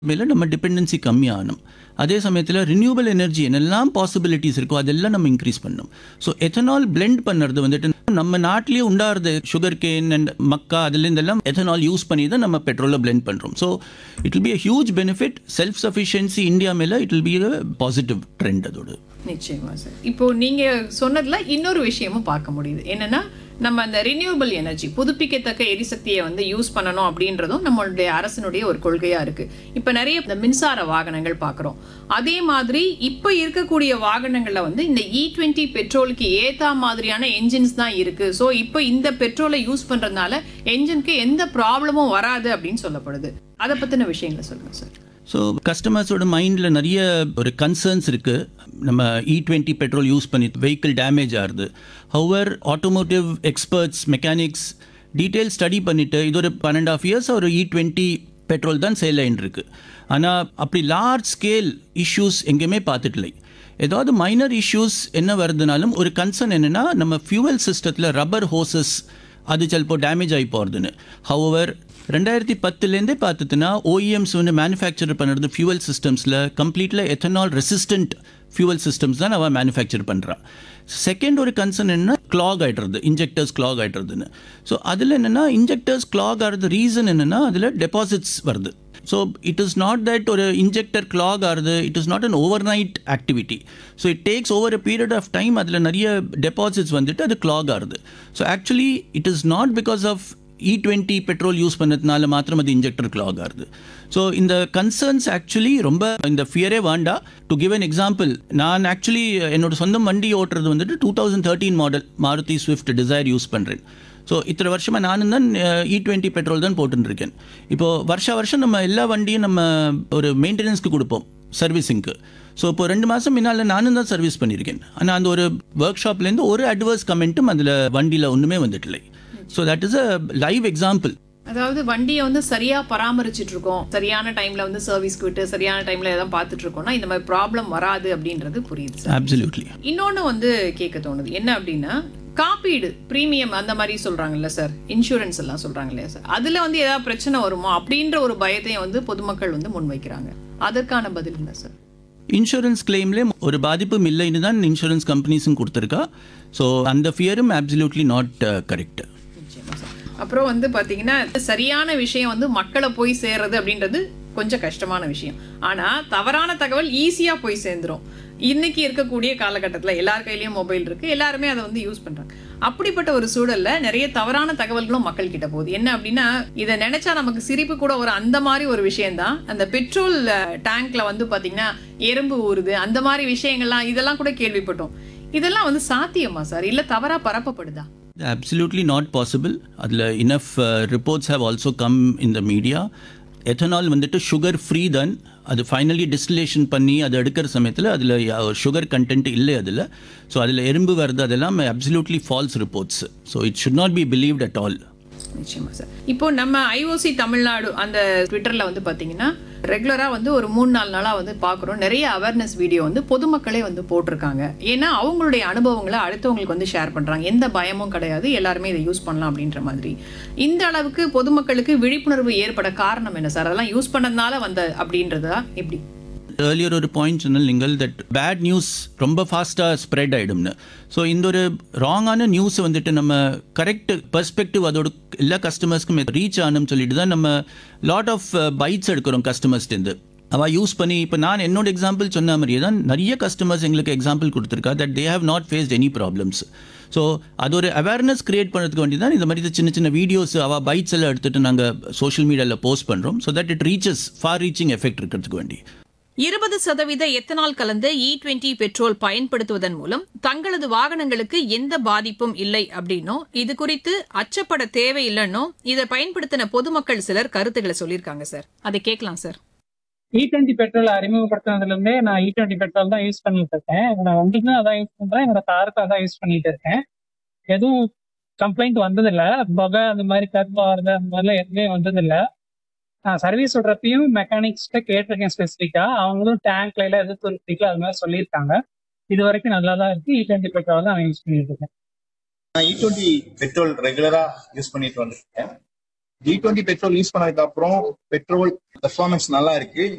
மேலே நம்ம டிபெண்டன்சி கம்மியாகணும் அதே சமயத்தில் ரினியூவல் எனர்ஜி என்னெல்லாம் பாசிபிலிட்டிஸ் இருக்கோ அதெல்லாம் நம்ம இன்க்ரீஸ் பண்ணணும் ஸோ எத்தனால் பிளெண்ட் பண்ணுறது வந்துட்டு நம்ம நாட்டிலேயே உண்டாகிறது சுகர் கேன் அண்ட் மக்கா அதுலேருந்தெல்லாம் எத்தனால் யூஸ் பண்ணி தான் நம்ம பெட்ரோலை பிளெண்ட் பண்ணுறோம் so it will be a huge benefit self sufficiency India மேலே it will be a positive trend அதோடு நிச்சயமா சார் இப்போ நீங்க சொன்னதுல இன்னொரு விஷயமும் பார்க்க முடியுது என்னன்னா நம்ம அந்த ரினியூவபிள் எனர்ஜி புதுப்பிக்கத்தக்க எரிசக்தியை வந்து யூஸ் பண்ணணும் அப்படின்றதும் நம்மளுடைய அரசினுடைய ஒரு கொள்கையா இருக்கு இப்ப நிறைய இந்த மின்சார வாகனங்கள் பார்க்குறோம் அதே மாதிரி இப்ப இருக்கக்கூடிய வாகனங்கள்ல வந்து இந்த இ டுவெண்ட்டி பெட்ரோலுக்கு ஏத்தா மாதிரியான என்ஜின்ஸ் தான் இருக்கு ஸோ இப்போ இந்த பெட்ரோலை யூஸ் பண்றதுனால என்ஜினுக்கு எந்த ப்ராப்ளமும் வராது அப்படின்னு சொல்லப்படுது அதை பத்தின விஷயங்களை சொல்லுங்க சார் ஸோ கஸ்டமர்ஸோட மைண்டில் நிறைய ஒரு கன்சர்ன்ஸ் இருக்குது நம்ம இ டுவெண்ட்டி பெட்ரோல் யூஸ் பண்ணி வெஹிக்கிள் டேமேஜ் ஆகுது our automotive experts mechanics detail study பண்ணிவிட்டு இது ஒரு பன்னெண்டு ஆஃப் இயர்ஸ் ஒரு இ டுவெண்ட்டி பெட்ரோல் தான் சேல் ஆகிட்டு இருக்கு ஆனால் அப்படி லார்ஜ் ஸ்கேல் இஷ்யூஸ் எங்கேயுமே பார்த்துட்டு ஏதாவது மைனர் இஷ்யூஸ் என்ன வருதுனாலும் ஒரு கன்சர்ன் என்னென்னா நம்ம ஃபியூவல் சிஸ்டத்தில் ரப்பர் ஹோசஸ் அது சிலப்போ டேமேஜ் ஆகி போகிறதுன்னு ஹவர் ரெண்டாயிரத்தி பத்துலேருந்தே பார்த்துட்டுனா ஓஇஎம்ஸ் வந்து மேனுஃபேக்சர் பண்ணுறது ஃபியூவல் சிஸ்டம்ஸில் கம்ப்ளீட்டில் எத்தனால் ரெசிஸ்டன்ட் ஃபியூவல் சிஸ்டம்ஸ் தான் அவன் மேனுஃபேக்சர் பண்ணுறான் செகண்ட் ஒரு கன்சர்ன் என்ன கிளாக் ஆகிடுறது இன்ஜெக்டர்ஸ் கிளாக் ஆகிடுறதுன்னு ஸோ அதில் என்னென்னா இன்ஜெக்டர்ஸ் கிளாக் ஆகிறது ரீசன் என்னென்னா அதில் டெபாசிட்ஸ் வருது so it is not that ஒரு இன்ஜெக்டர் கிளாக் ஆகுது it is not an overnight activity so it takes over a period of time அதில் நிறைய டெபாசிட்ஸ் வந்துட்டு அது கிளாக் ஆகுது so actually it is not because of E twenty petrol use பண்ணதுனால மாத்திரம் அது இன்ஜெக்டர் கிளாக் ஆகுது ஸோ இந்த கன்சர்ன்ஸ் ஆக்சுவலி ரொம்ப இந்த ஃபியரே வேண்டா டு கிவ் அன் எக்ஸாம்பிள் நான் ஆக்சுவலி என்னோட சொந்த வண்டி ஓட்டுறது வந்துட்டு two thousand thirteen model Maruti Swift Dzire use பண்ணுறேன் ஸோ இத்தனை வருஷமாக நானும் தான் இ டுவெண்ட்டி பெட்ரோல் தான் போட்டுருக்கேன் இப்போது வருஷ வருஷம் நம்ம எல்லா வண்டியும் நம்ம ஒரு மெயின்டெனன்ஸ்க்கு கொடுப்போம் சர்வீஸிங்க்கு ஸோ இப்போ ரெண்டு மாதம் முன்னால் நானும் தான் சர்வீஸ் பண்ணியிருக்கேன் ஆனால் அந்த ஒரு ஒர்க் ஷாப்லேருந்து ஒரு அட்வர்ஸ் கமெண்ட்டும் அதில் வண்டியில் ஒன்றுமே வந்துட்டு so that is a live example அதாவது வண்டியை வந்து சரியா பராமரிச்சிட்டு இருக்கோம் சரியான டைம்ல வந்து சர்வீஸ்க்கு விட்டு சரியான டைம்ல எதாவது பார்த்துட்டு இருக்கோம்னா இந்த மாதிரி ப்ராப்ளம் வராது அப்படின்றது புரியுது சார் அப்சல்யூட்லி இன்னொன்னு வந்து கேட்க தோணுது என்ன அப்படின்னா காப்பீடு பிரீமியம் அந்த மாதிரி சொல்றாங்கல்ல சார் இன்சூரன்ஸ் எல்லாம் சொல்றாங்க இல்லையா சார் அதுல வந்து ஏதாவது பிரச்சனை வருமோ அப்படின்ற ஒரு பயத்தையும் வந்து பொதுமக்கள் வந்து முன்வைக்கிறாங்க அதற்கான பதில் என்ன சார் இன்சூரன்ஸ் கிளைம்லேயே ஒரு பாதிப்பும் இல்லைன்னு தான் இன்சூரன்ஸ் கம்பெனிஸும் கொடுத்துருக்கா ஸோ அந்த ஃபியரும் அப்சல்யூட்லி நாட் கரெக்ட் நிச்சயமா சார் அப்புறம் வந்து பாத்தீங்கன்னா சரியான விஷயம் வந்து மக்களை போய் சேர்றது அப்படின்றது கொஞ்சம் கஷ்டமான விஷயம் ஆனா தவறான தகவல் ஈஸியா போய் சேர்ந்துரும் இன்னைக்கு இருக்கக்கூடிய காலகட்டத்தில் எல்லார் கையிலயும் மொபைல் இருக்கு எல்லாருமே அதை வந்து யூஸ் பண்றாங்க அப்படிப்பட்ட ஒரு சூழல்ல நிறைய தவறான தகவல்களும் மக்கள் கிட்ட போகுது என்ன அப்படின்னா இதை நினைச்சா நமக்கு சிரிப்பு கூட ஒரு அந்த மாதிரி ஒரு விஷயம்தான் அந்த பெட்ரோல் டேங்க்ல வந்து பாத்தீங்கன்னா எறும்பு ஊறுது அந்த மாதிரி விஷயங்கள்லாம் இதெல்லாம் கூட கேள்விப்பட்டோம் இதெல்லாம் வந்து சாத்தியமா சார் இல்ல தவறா பரப்பப்படுதா அப்சல்யூட்லி நாட் பாசிபிள் அதில் enough reports have also come in the media ethanol வந்துட்டு சுகர் ஃப்ரீ தான் அது ஃபைனலி டிஸ்டிலேஷன் பண்ணி அதை எடுக்கிற சமயத்தில் அதில் சுகர் கண்டென்ட் இல்லை அதில் ஸோ அதில் எறும்பு வருது அதெல்லாம் absolutely false reports so it should not be believed at all நிச்சயமா சார் இப்போ நம்ம ஐஓசி தமிழ்நாடு அந்த ட்விட்டர்ல வந்து பாத்தீங்கன்னா ரெகுலரா வந்து ஒரு மூணு நாலு நாளா வந்து பாக்குறோம் நிறைய அவேர்னஸ் வீடியோ வந்து பொதுமக்களே வந்து போட்டிருக்காங்க ஏன்னா அவங்களுடைய அனுபவங்களை அடுத்தவங்களுக்கு வந்து ஷேர் பண்றாங்க எந்த பயமும் கிடையாது எல்லாருமே இதை யூஸ் பண்ணலாம் அப்படின்ற மாதிரி இந்த அளவுக்கு பொதுமக்களுக்கு விழிப்புணர்வு ஏற்பட காரணம் என்ன சார் அதெல்லாம் யூஸ் பண்ணதுனால வந்த அப்படின்றதா எப்படி ஏர்லியர் ஒரு பாயிண்ட் சொன்னல் நீங்கள் தட் பேட் நியூஸ் ரொம்ப ஃபாஸ்ட்டாக ஸ்ப்ரெட் ஆகிடும்னு ஸோ இந்த ஒரு ராங்கான நியூஸ் வந்துட்டு நம்ம கரெக்ட் பெர்ஸ்பெக்டிவ் அதோட எல்லா கஸ்டமர்ஸ்க்கும் ரீச் ஆகணும்னு சொல்லிட்டு தான் நம்ம லாட் ஆஃப் பைட்ஸ் எடுக்கிறோம் கஸ்டமர்ஸ்லேருந்து அவள் யூஸ் பண்ணி இப்போ நான் என்னோட எக்ஸாம்பிள் சொன்ன மாதிரியே தான் நிறைய கஸ்டமர்ஸ் எங்களுக்கு எக்ஸாம்பிள் கொடுத்துருக்கா that they have not faced any problems so அது ஒரு அவேர்னஸ் கிரியேட் பண்ணுறதுக்கு வேண்டி தான் இந்த மாதிரி சின்ன சின்ன வீடியோஸ் அவள் பைட்ஸ் எல்லாம் எடுத்துகிட்டு நாங்கள் சோஷியல் மீடியாவில் போஸ்ட் பண்ணுறோம் so that it reaches far reaching effect இருக்கிறதுக்கு வேண்டி இருபது சதவீத எத்தனால் கலந்த இ டுவெண்டி பெட்ரோல் பயன்படுத்துவதன் மூலம் தங்களது வாகனங்களுக்கு எந்த பாதிப்பும் இல்லை அப்படின்னும் இது குறித்து அச்சப்பட தேவையில்லைன்னும் இதை பயன்படுத்தின பொதுமக்கள் சிலர் கருத்துக்களை சொல்லியிருக்காங்க சார் அதை கேட்கலாம் சார் இ டுவெண்ட்டி பெட்ரோல் அறிமுகப்படுத்தினதுல இருந்தே நான் இ டுவெண்ட்டி பெட்ரோல் தான் யூஸ் பண்ணிட்டு இருக்கேன் என்னோட வண்டிக்கும் அதான் யூஸ் பண்றேன் என்னோட காருக்கும் அதான் யூஸ் பண்ணிட்டு இருக்கேன் எதுவும் கம்ப்ளைண்ட் வந்ததில்ல புகை அந்த மாதிரி கருப்பா வருது அந்த மாதிரிலாம் எதுவுமே வந்ததில்ல நான் சர்வீஸ் விடுறப்பையும் மெக்கானிக்ஸ்கிட்ட கேட்டிருக்கேன் ஸ்பெசிஃபிக்கா அவங்களும் டேங்க்ல எல்லாம் எது துருப்பிக்கல அது மாதிரி சொல்லியிருக்காங்க இது வரைக்கும் நல்லா தான் இருக்கு இ டுவெண்ட்டி பெட்ரோல் தான் நான் யூஸ் பண்ணிட்டு இருக்கேன் நான் இ டுவெண்ட்டி பெட்ரோல் ரெகுலரா யூஸ் பண்ணிட்டு வந்திருக்கேன் இ டுவெண்ட்டி பெட்ரோல் யூஸ் பண்ணதுக்கு அப்புறம் பெட்ரோல் பெர்ஃபார்மன்ஸ் நல்லா இருக்கு